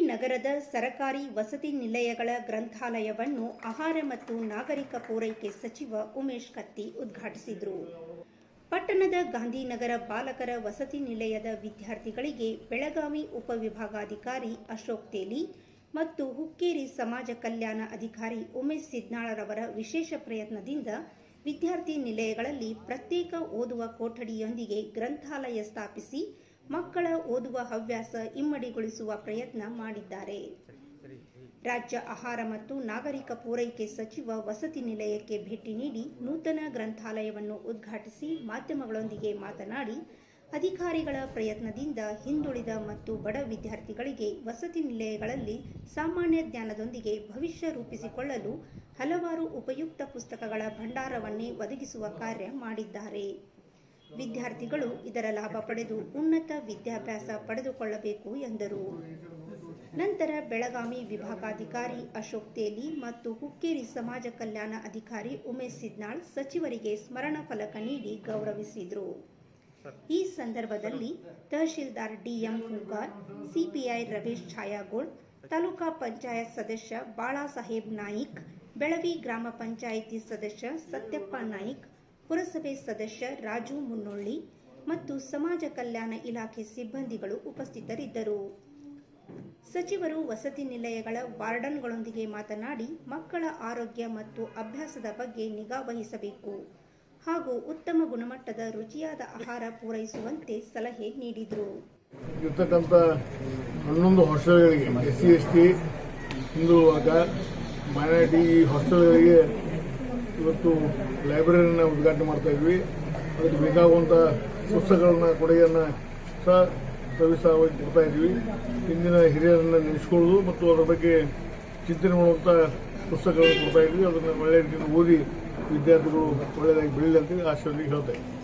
ನಗರದ ಸರಕಾರಿ ವಸತಿ ನಿಲಯಗಳ ಗ್ರಂಥಾಲಯವನ್ನು ಆಹಾರ ಮತ್ತು ನಾಗರಿಕ ಪೂರೈಕೆ ಸಚಿವ ಉಮೇಶ್ ಕತ್ತಿ ಉದ್ಘಾಟಿಸಿದರು ಪಟ್ಟಣದ ಗಾಂಧಿನಗರ ಬಾಲಕರ ವಸತಿ ನಿಲಯದ ವಿದ್ಯಾರ್ಥಿಗಳಿಗೆ ಬೆಳಗಾವಿ ಉಪವಿಭಾಗಾಧಿಕಾರಿ ಅಶೋಕ್ ತೇಲಿ ಮತ್ತು ಹುಕ್ಕೇರಿ ಸಮಾಜ ಕಲ್ಯಾಣ ಅಧಿಕಾರಿ ಉಮೇಶ್ ಸಿದ್ನಾಳರವರ ವಿಶೇಷ ಪ್ರಯತ್ನದಿಂದ ವಿದ್ಯಾರ್ಥಿ ನಿಲಯಗಳಲ್ಲಿ ಪ್ರತ್ಯೇಕ ಓದುವ ಕೊಠಡಿಯೊಂದಿಗೆ ಗ್ರಂಥಾಲಯ ಸ್ಥಾಪಿಸಿ ಮಕ್ಕಳ ಓದುವ ಹವ್ಯಾಸ ಇಮ್ಮಡಿಗೊಳಿಸುವ ಪ್ರಯತ್ನ ಮಾಡಿದ್ದಾರೆ ರಾಜ್ಯ ಆಹಾರ ಮತ್ತು ನಾಗರಿಕ ಪೂರೈಕೆ ಸಚಿವ ವಸತಿ ನಿಲಯಕ್ಕೆ ಭೇಟಿ ನೀಡಿ ನೂತನ ಗ್ರಂಥಾಲಯವನ್ನು ಉದ್ಘಾಟಿಸಿ ಮಾಧ್ಯಮಗಳೊಂದಿಗೆ ಮಾತನಾಡಿ ಅಧಿಕಾರಿಗಳ ಪ್ರಯತ್ನದಿಂದ ಹಿಂದುಳಿದ ಮತ್ತು ಬಡ ವಿದ್ಯಾರ್ಥಿಗಳಿಗೆ ವಸತಿ ನಿಲಯಗಳಲ್ಲಿ ಸಾಮಾನ್ಯ ಜ್ಞಾನದೊಂದಿಗೆ ಭವಿಷ್ಯ ರೂಪಿಸಿಕೊಳ್ಳಲು ಹಲವಾರು ಉಪಯುಕ್ತ ಪುಸ್ತಕಗಳ ಭಂಡಾರವನ್ನೇ ಒದಗಿಸುವ ಕಾರ್ಯ ಮಾಡಿದ್ದಾರೆ ವಿದ್ಯಾರ್ಥಿಗಳು ಇದರ ಲಾಭ ಪಡೆದು ಉನ್ನತ ವಿದ್ಯಾಭ್ಯಾಸ ಪಡೆದುಕೊಳ್ಳಬೇಕು ಎಂದರು ನಂತರ ಬೆಳಗಾವಿ ವಿಭಾಗಾಧಿಕಾರಿ ಅಶೋಕ್ ತೇಲಿ ಮತ್ತು ಹುಕ್ಕೇರಿ ಸಮಾಜ ಕಲ್ಯಾಣ ಅಧಿಕಾರಿ ಉಮೇಶ್ ಸಿದ್ನಾಳ್ ಸಚಿವರಿಗೆ ಸ್ಮರಣ ಫಲಕ ನೀಡಿ ಗೌರವಿಸಿದರು ಈ ಸಂದರ್ಭದಲ್ಲಿ ತಹಶೀಲ್ದಾರ್ ಡಿಎಂ ಹೂಗಾರ್ ಸಿಪಿಐ ರಮೇಶ್ ಛಾಯಾಗೋಳ್ ತಾಲೂಕಾ ಪಂಚಾಯತ್ ಸದಸ್ಯ ಬಾಳಾಸಾಹೇಬ್ ನಾಯಿಕ್ ಬೆಳವಿ ಗ್ರಾಮ ಪಂಚಾಯಿತಿ ಸದಸ್ಯ ಸತ್ಯಪ್ಪ ನಾಯಿಕ್ ಪುರಸಭೆ ಸದಸ್ಯ ರಾಜು ಮುನ್ನೊಳ್ಳಿ ಮತ್ತು ಸಮಾಜ ಕಲ್ಯಾಣ ಇಲಾಖೆ ಸಿಬ್ಬಂದಿಗಳು ಉಪಸ್ಥಿತರಿದ್ದರು ಸಚಿವರು ವಸತಿ ನಿಲಯಗಳ ವಾರ್ಡನ್ಗಳೊಂದಿಗೆ ಮಾತನಾಡಿ ಮಕ್ಕಳ ಆರೋಗ್ಯ ಮತ್ತು ಅಭ್ಯಾಸದ ಬಗ್ಗೆ ನಿಗಾ ವಹಿಸಬೇಕು ಹಾಗೂ ಉತ್ತಮ ಗುಣಮಟ್ಟದ ರುಚಿಯಾದ ಆಹಾರ ಪೂರೈಸುವಂತೆ ಸಲಹೆ ನೀಡಿದರು ಇರ್ತಕ್ಕಂಥ ಹನ್ನೊಂದು ಹಾಸ್ಟೆಲ್ಗಳಿಗೆ ಎಸ್ ಸಿ ಎಸ್ ಟಿ ಹಿಂದೂ ವರ್ಗ ಮೈನಾರಿಟಿ ಈ ಹಾಸ್ಟೆಲ್ಗಳಿಗೆ ಇವತ್ತು ಲೈಬ್ರರಿನ ಉದ್ಘಾಟನೆ ಮಾಡ್ತಾ ಇದ್ವಿ ಅದಕ್ಕೆ ಬೇಕಾಗುವಂಥ ಪುಸ್ತಕಗಳನ್ನ ಕೊಡುಗೆಯನ್ನು ಸಹ ಸವಿಸಾರವಾಗಿ ಕೊಡ್ತಾ ಇದ್ವಿ ಹಿಂದಿನ ಹಿರಿಯರನ್ನ ನೆನೆಸ್ಕೊಳ್ಳೋದು ಮತ್ತು ಅದರ ಬಗ್ಗೆ ಚಿಂತನೆ ಮಾಡುವಂಥ ಪುಸ್ತಕಗಳನ್ನು ಕೊಡ್ತಾ ಇದ್ವಿ ಅದನ್ನು ಒಳ್ಳೆಯ ರೀತಿಯಿಂದ ಓದಿ ವಿದ್ಯಾರ್ಥಿಗಳು ಒಳ್ಳೆಯದಾಗಿ ಬೆಳೀಲಿ ಅಂತೇಳಿ ಆಶೀರ್ವಾದ ಹೇಳ್ತಾ ಇದ್ವಿ